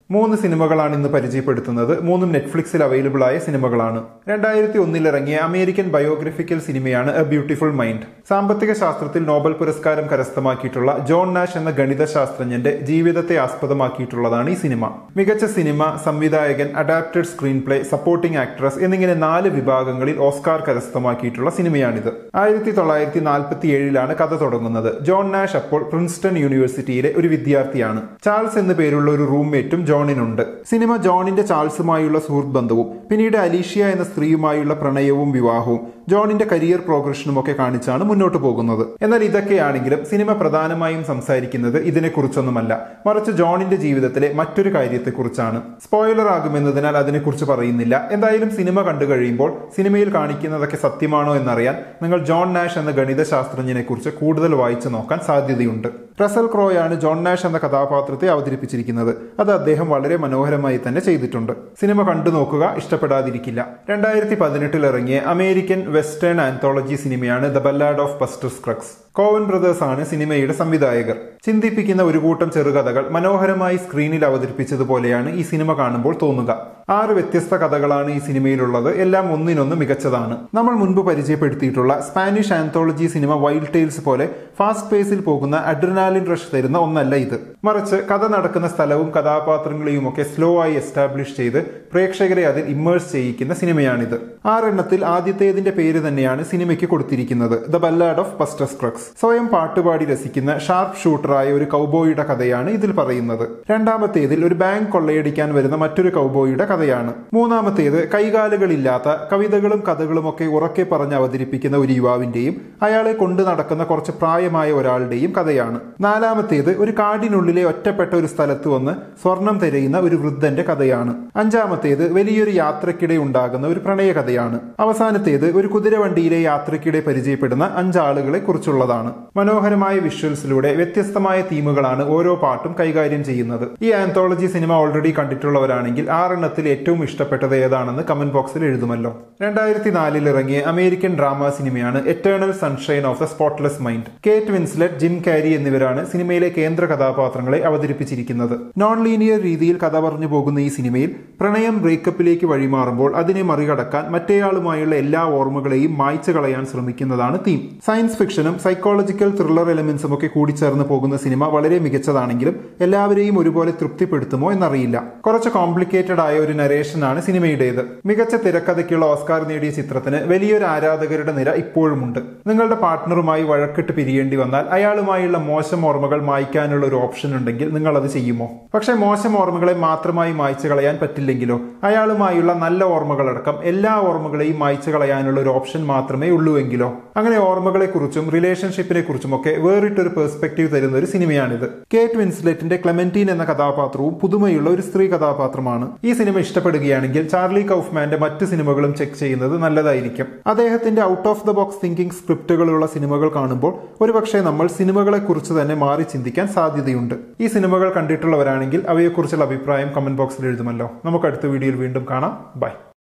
മൂന്ന് സിനിമകളാണ് ഇന്ന് പരിചയപ്പെടുത്തുന്നത് മൂന്നും നെറ്റ്ഫ്ലിക്സിൽ അവൈലബിൾ ആയ സിനിമകളാണ് രണ്ടായിരത്തി ഒന്നിൽ ഇറങ്ങിയ അമേരിക്കൻ ബയോഗ്രഫിക്കൽ സിനിമയാണ് എ ബ്യൂട്ടിഫുൾ മൈൻഡ് സാമ്പത്തിക ശാസ്ത്രത്തിൽ നോബൽ പുരസ്കാരം കരസ്ഥമാക്കിയിട്ടുള്ള ജോൺ നാഷ് എന്ന ഗണിത ശാസ്ത്രജ്ഞന്റെ ജീവിതത്തെ ആസ്പദമാക്കിയിട്ടുള്ളതാണ് ഈ സിനിമ മികച്ച സിനിമ സംവിധായകൻ adapted screenplay supporting actress എന്നിങ്ങനെ നാല് വിഭാഗങ്ങളിൽ ഓസ്കാർ കരസ്ഥമാക്കിയിട്ടുള്ള സിനിമയാണിത് ആയിരത്തി തൊള്ളായിരത്തി നാൽപ്പത്തി ഏഴിലാണ് കഥ തുടങ്ങുന്നത് ജോൺ നാഷ് അപ്പോൾ പ്രിൻസ്റ്റൺ യൂണിവേഴ്സിറ്റിയിലെ ഒരു വിദ്യാർത്ഥിയാണ് ചാൾസ് എന്നു പേരുള്ള ഒരു റൂംമേറ്റും ജോണിനുണ്ട് സിനിമ ജോണിന്റെ ചാൾസുമായുള്ള സുഹൃത്ത് ബന്ധവും പിന്നീട് അലീഷ്യ എന്ന സ്ത്രീയുമായുള്ള പ്രണയവും വിവാഹവും ജോണിന്റെ കരിയർ പ്രോഗ്രഷനും ഒക്കെ കാണിച്ചാണ് മുന്നോട്ട് പോകുന്നത് എന്നാൽ ഇതൊക്കെയാണെങ്കിലും സിനിമ പ്രധാനമായും സംസാരിക്കുന്നത് ഇതിനെക്കുറിച്ചൊന്നുമല്ല മറിച്ച് ജോണിന്റെ ജീവിതത്തിലെ മറ്റൊരു കാര്യത്തെക്കുറിച്ചാണ് സ്പോയിലർ ആകുമെന്നതിനാൽ അതിനെക്കുറിച്ച് പറയുന്നില്ല എന്തായാലും സിനിമ കണ്ടു കഴിയുമ്പോൾ സിനിമയിൽ കാണിക്കുന്നതൊക്കെ സത്യമാണോ എന്നറിയാൻ നിങ്ങൾ ജോൺ നാഷ് എന്ന ഗണിത ശാസ്ത്രജ്ഞനെ കുറിച്ച് കൂടുതൽ വായിച്ചു നോക്കാൻ സാധ്യതയുണ്ട് റസൽ ക്രോയാണ് ജോൺ നാഷ് എന്ന കഥാപാത്രത്തെ അവതരിപ്പിച്ചിരിക്കുന്നത് അത് അദ്ദേഹം വളരെ മനോഹരമായി തന്നെ ചെയ്തിട്ടുണ്ട് സിനിമ കണ്ടു നോക്കുക ഇഷ്ടപ്പെടാതിരിക്കില്ല രണ്ടായിരത്തി പതിനെട്ടിൽ ഇറങ്ങിയ അമേരിക്കൻ വെസ്റ്റേൺ ആന്തോളജി സിനിമയാണ് the ballad of Buster Scruggs Coen brothers ആണ് സിനിമയുടെ സംവിധായകർ ചിന്തിപ്പിക്കുന്ന ഒരു കൂട്ടം ചെറുകഥകൾ മനോഹരമായി സ്ക്രീനിൽ അവതരിപ്പിച്ചതുപോലെയാണ് ഈ സിനിമ കാണുമ്പോൾ തോന്നുക ആറ് വ്യത്യസ്ത കഥകളാണ് ഈ സിനിമയിലുള്ളത് എല്ലാം ഒന്നിനൊന്ന് മികച്ചതാണ് നമ്മൾ മുൻപ് പരിചയപ്പെടുത്തിയിട്ടുള്ള Spanish anthology cinema wild tales പോലെ ഫാസ്റ്റ് പേസിൽ പോകുന്ന അഡ്രിനാലിൻ റഷ് തരുന്ന ഒന്നല്ല ഇത് മറിച്ച് കഥ നടക്കുന്ന സ്ഥലവും കഥാപാത്രങ്ങളെയും ഒക്കെ സ്ലോ ആയി എസ്റ്റാബ്ലിഷ് ചെയ്ത് പ്രേക്ഷകരെ അതിൽ ഇമ്മേഴ്സ് ചെയ്യിക്കുന്ന സിനിമയാണിത് ആറെണ്ണത്തിൽ ആദ്യത്തേതിന്റെ പേര് തന്നെയാണ് സിനിമയ്ക്ക് കൊടുത്തിരിക്കുന്നത് the ballad of Buster Scruggs സ്വയം പാട്ടുപാടി രസിക്കുന്ന ഷാർപ്പ് ഷൂട്ടറായ ഒരു കൗബോയുടെ കഥയാണ് ഇതിൽ പറയുന്നത് രണ്ടാമത്തേതിൽ ഒരു ബാങ്ക് കൊള്ളയടിക്കാൻ വരുന്ന മറ്റൊരു കൗബോയുടെ കഥയാണ് മൂന്നാമത്തേത് കൈകാലുകളില്ലാത്ത കവിതകളും കഥകളും ഒക്കെ ഉറക്കെ പറഞ്ഞ് അവതരിപ്പിക്കുന്ന ഒരു യുവാവിന്റെയും അയാളെ കൊണ്ടു നടക്കുന്ന കുറച്ച് പ്രായമായ ഒരാളുടെയും കഥയാണ് നാലാമത്തേത് ഒരു കാടിനുള്ളിലെ ഒറ്റപ്പെട്ട ഒരു സ്ഥലത്ത് വന്ന് സ്വർണം തിരയുന്ന ഒരു വൃദ്ധന്റെ കഥയാണ് അഞ്ചാമത്തേത് വലിയൊരു യാത്രക്കിടെ ഉണ്ടാകുന്ന ഒരു പ്രണയ കഥയാണ് അവസാനത്തേത് ഒരു കുതിരവണ്ടിയിലെ യാത്രക്കിടെ പരിചയപ്പെടുന്ന അഞ്ചാളുകളെ കുറിച്ചുള്ളതാണ് മനോഹരമായ വിഷ്വൽസിലൂടെ വ്യത്യസ്തമായ തീമുകളാണ് ഓരോ പാട്ടും കൈകാര്യം ചെയ്യുന്നത് ഈ ആന്തോളജി സിനിമ ഓൾറെഡി കണ്ടിട്ടുള്ളവരാണെങ്കിൽ ആറെണ്ണത്തിൽ ഏറ്റവും ഇഷ്ടപ്പെട്ടത് ഏതാണെന്ന് കമന്റ് ബോക്സിൽ എഴുതുമല്ലോ രണ്ടായിരത്തി നാലിൽ ഇറങ്ങിയ അമേരിക്കൻ ഡ്രാമ സിനിമയാണ് eternal sunshine of the spotless mind Kate Winslet Jim Carrey എന്നിവരാണ് സിനിമയിലെ കേന്ദ്ര കഥാപാത്രങ്ങളെ അവതരിപ്പിച്ചിരിക്കുന്നത് നോൺ ലീനിയർ രീതിയിൽ കഥ പറഞ്ഞു പോകുന്ന ഈ സിനിമയിൽ പ്രണയം ബ്രേക്കപ്പിലേക്ക് വഴിമാറുമ്പോൾ അതിനെ മറികടക്കാൻ മറ്റേയാളുമായുള്ള എല്ലാ ഓർമ്മകളെയും മായ്ച്ചു കളയാൻ ശ്രമിക്കുന്നതാണ് തീം സയൻസ് ഫിക്ഷനും സൈക്കോളജിക്കൽ ത്രില്ലർ എലമെന്റ്സും ഒക്കെ കൂടിച്ചേർന്ന് പോകുന്ന സിനിമ വളരെ മികച്ചതാണെങ്കിലും എല്ലാവരെയും ഒരുപോലെ തൃപ്തിപ്പെടുത്തുമോ എന്നറിയില്ല കുറച്ച് കോംപ്ലിക്കേറ്റഡ് ആയ ഒരു നരേഷനാണ് സിനിമയുടേത് മികച്ച തിരക്കഥയ്ക്കുള്ള ഓസ്കാർ നേടിയ ചിത്രത്തിന് വലിയൊരു ആരാധകരുടെ നിര ഇപ്പോഴുമുണ്ട് നിങ്ങളുടെ പാർട്ട്ണറുമായി വഴക്കിട്ട് പിരിയേണ്ടി വന്നാൽ അയാളുമായുള്ള മോശം ഓർമ്മകൾ മായ്ക്കാനുള്ള ഒരു ഓപ്ഷൻ ഉണ്ടെങ്കിൽ നിങ്ങൾ അത് ചെയ്യുമോ പക്ഷേ മോശം ഓർമ്മകളെ മാത്രമായി മായ്ച്ചു കളയാൻ പറ്റില്ലെങ്കിലോ അയാളുമായുള്ള നല്ല ഓർമ്മകളടക്കം എല്ലാ ഓർമ്മകളെയും മായ്ച്ചു കളയാനുള്ള ഒരു ഓപ്ഷൻ മാത്രമേ ഉള്ളൂവെങ്കിലോ അങ്ങനെ ഓർമ്മകളെക്കുറിച്ചും റിലേഷൻഷിപ്പിനെ കുറിച്ചും ഒക്കെ വേറിട്ടൊരു പെർസ്പെക്റ്റീവ് തരുന്ന ഒരു സിനിമയാണിത് കേറ്റ് വിൻസ്ലെറ്റിന്റെ ക്ലെമന്റീൻ എന്ന കഥാപാത്രവും പുതുമയുള്ള ഒരു സ്ത്രീ കഥാപാത്രമാണ് ഈ സിനിമ ഇഷ്ടപ്പെടുകയാണെങ്കിൽ ചാർലി കൗഫ്മാന്റെ മറ്റ് സിനിമകളും ചെക്ക് ചെയ്യുന്നത് നല്ലതായിരിക്കും അദ്ദേഹത്തിന്റെ out of the box thinking സ്ക്രിപ്റ്റുകളുള്ള സിനിമകൾ കാണുമ്പോൾ ഒരുപക്ഷെ നമ്മൾ സിനിമകളെ കുറിച്ച് തന്നെ മാറി ചിന്തിക്കാൻ സാധ്യതയുണ്ട് ഈ സിനിമകൾ കണ്ടിട്ടുള്ളവരാണെങ്കിൽ അവയെക്കുറിച്ചുള്ള അഭിപ്രായം കമന്റ് ബോക്സിൽ എഴുതുമല്ലോ നമുക്ക് അടുത്ത വീഡിയോയിൽ വീണ്ടും കാണാം ബൈ